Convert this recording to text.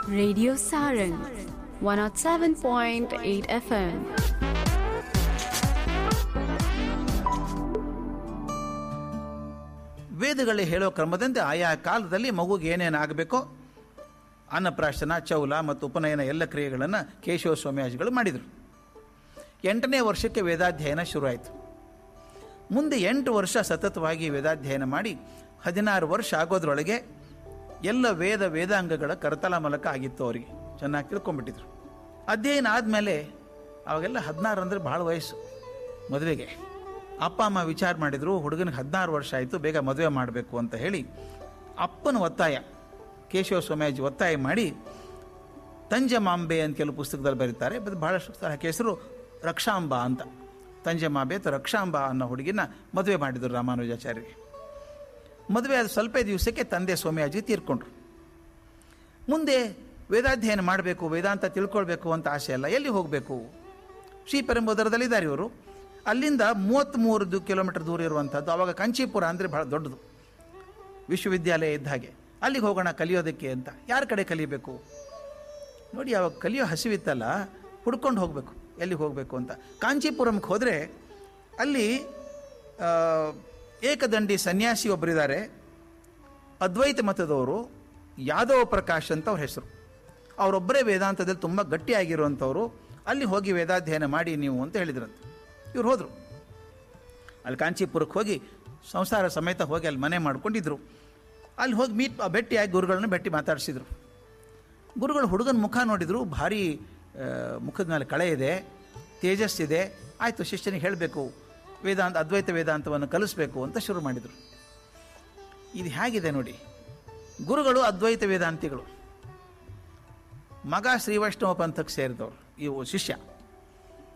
Radio Saran 107.8 FM. ವೇದಗಳು ಹೇಳೋ ಕ್ರಮದಂತೆ ಆಯಾ ಕಾಲದಲ್ಲಿ ಮಗುಗೆ ಏನೇನು ಆಗಬೇಕೋ ಅನ್ನಪ್ರಾಶನ ಚೌಲ ಮತ್ತು ಉಪನಯನ ಎಲ್ಲ ಕ್ರಿಯೆಗಳನ್ನು ಕೇಶವ ಸ್ವಾಮಿಯಾಜಿಗಳು ಮಾಡಿದರು ಎಂಟನೇ ವರ್ಷಕ್ಕೆ ವೇದಾಧ್ಯಯನ ಶುರುವಾಯಿತು ಮುಂದೆ ಎಂಟು ವರ್ಷ ಸತತವಾಗಿ ವೇದಾಧ್ಯಯನ ಮಾಡಿ ಹದಿನಾರು ವರ್ಷ ಆಗೋದ್ರೊಳಗೆ ಎಲ್ಲ ವೇದ ವೇದಾಂಗಗಳ ಕರತಲ ಮೂಲಕ ಆಗಿತ್ತು ಅವರಿಗೆ ಚೆನ್ನಾಗಿ ತಿಳ್ಕೊಂಡ್ಬಿಟ್ಟಿದ್ರು ಅಧ್ಯಯನ ಆದಮೇಲೆ ಅವಾಗೆಲ್ಲ ಹದಿನಾರು ಅಂದರೆ ಭಾಳ ವಯಸ್ಸು ಮದುವೆಗೆ ಅಪ್ಪ ಅಮ್ಮ ವಿಚಾರ ಮಾಡಿದರು ಹುಡುಗನಿಗೆ ಹದಿನಾರು ವರ್ಷ ಆಯಿತು ಬೇಗ ಮದುವೆ ಮಾಡಬೇಕು ಅಂತ ಹೇಳಿ ಅಪ್ಪನ ಒತ್ತಾಯ ಕೇಶವ ಸ್ವಾಮೀಜಿ ಒತ್ತಾಯ ಮಾಡಿ ತಂಜಮಾಂಬೆ ಅಂತ ಕೆಲವು ಪುಸ್ತಕದಲ್ಲಿ ಬರೀತಾರೆ ಅದು ಬಹಳಷ್ಟು ಸ್ಥಳ ಹೆಸರು ರಕ್ಷಾಂಬ ಅಂತ ತಂಜಮಾಂಬೆ ಅಥವಾ ರಕ್ಷಾಂಬ ಅನ್ನೋ ಹುಡುಗಿನ ಮದುವೆ ಮಾಡಿದರು ರಾಮಾನುಜಾಚಾರ್ಯರಿಗೆ ಮದುವೆ ಆದ ಸ್ವಲ್ಪ ದಿವಸಕ್ಕೆ ತಂದೆ ಸ್ವಾಮಿಯಾಜಿ ತೀರ್ಕೊಂಡ್ರು ಮುಂದೆ ವೇದಾಧ್ಯಯನ ಮಾಡಬೇಕು ವೇದಾಂತ ತಿಳ್ಕೊಳ್ಬೇಕು ಅಂತ ಆಸೆ ಅಲ್ಲ ಎಲ್ಲಿ ಹೋಗಬೇಕು ಶ್ರೀಪೆರಂಬೋದರದಲ್ಲಿದ್ದಾರೆ ಇವರು ಅಲ್ಲಿಂದ ಮೂವತ್ತ್ಮೂರು ಕಿಲೋಮೀಟರ್ ದೂರ ಇರುವಂಥದ್ದು ಆವಾಗ ಕಂಚೀಪುರ ಅಂದರೆ ಬಹಳ ದೊಡ್ಡದು ವಿಶ್ವವಿದ್ಯಾಲಯ ಇದ್ದ ಹಾಗೆ ಅಲ್ಲಿಗೆ ಹೋಗೋಣ ಕಲಿಯೋದಕ್ಕೆ ಅಂತ ಯಾರ ಕಡೆ ಕಲಿಬೇಕು ನೋಡಿ ಅವಾಗ ಕಲಿಯೋ ಹಸಿವಿತ್ತಲ್ಲ ಹುಡ್ಕೊಂಡು ಹೋಗಬೇಕು ಎಲ್ಲಿಗೆ ಹೋಗಬೇಕು ಅಂತ ಕಾಂಚೀಪುರಂಗೆ ಹೋದರೆ ಅಲ್ಲಿ ಆ, ಏಕದಂಡಿ ಸನ್ಯಾಸಿ ಒಬ್ಬರಿದ್ದಾರೆ ಅದ್ವೈತ ಮತದವರು ಯಾದವ ಪ್ರಕಾಶ್ ಅಂತ ಅವ್ರ ಹೆಸರು ಅವರೊಬ್ಬರೇ ವೇದಾಂತದಲ್ಲಿ ತುಂಬ ಗಟ್ಟಿಯಾಗಿರುವಂಥವ್ರು ಅಲ್ಲಿ ಹೋಗಿ ವೇದಾಧ್ಯಯನ ಮಾಡಿ ನೀವು ಅಂತ ಹೇಳಿದ್ರಂತೆ ಇವ್ರು ಹೋದರು ಅಲ್ಲಿ ಕಾಂಚೀಪುರಕ್ಕೆ ಹೋಗಿ ಸಂಸಾರ ಸಮೇತ ಹೋಗಿ ಅಲ್ಲಿ ಮನೆ ಮಾಡ್ಕೊಂಡಿದ್ರು ಅಲ್ಲಿ ಹೋಗಿ ಮೀಟ್ ಭೇಟಿಯಾಗಿ ಗುರುಗಳನ್ನ ಭೇಟಿ ಮಾತಾಡಿಸಿದ್ರು ಗುರುಗಳು ಹುಡುಗನ ಮುಖ ನೋಡಿದ್ರು ಭಾರಿ ಆ, ಮುಖದ ಮೇಲೆ ಕಳೆ ಇದೆ ತೇಜಸ್ಸಿದೆ ಆಯಿತು ಶಿಷ್ಯನಿಗೆ ಹೇಳಬೇಕು ವೇದಾಂತ ಅದ್ವೈತ ವೇದಾಂತವನ್ನು ಕಲಿಸ್ಬೇಕು ಅಂತ ಶುರು ಮಾಡಿದರು ಇದು ಹೇಗಿದೆ ನೋಡಿ ಗುರುಗಳು ಅದ್ವೈತ ವೇದಾಂತಿಗಳು ಮಗ ಶ್ರೀವೈಷ್ಣವ ಪಂಥಕ್ಕೆ ಸೇರಿದವರು ಇವು ಶಿಷ್ಯ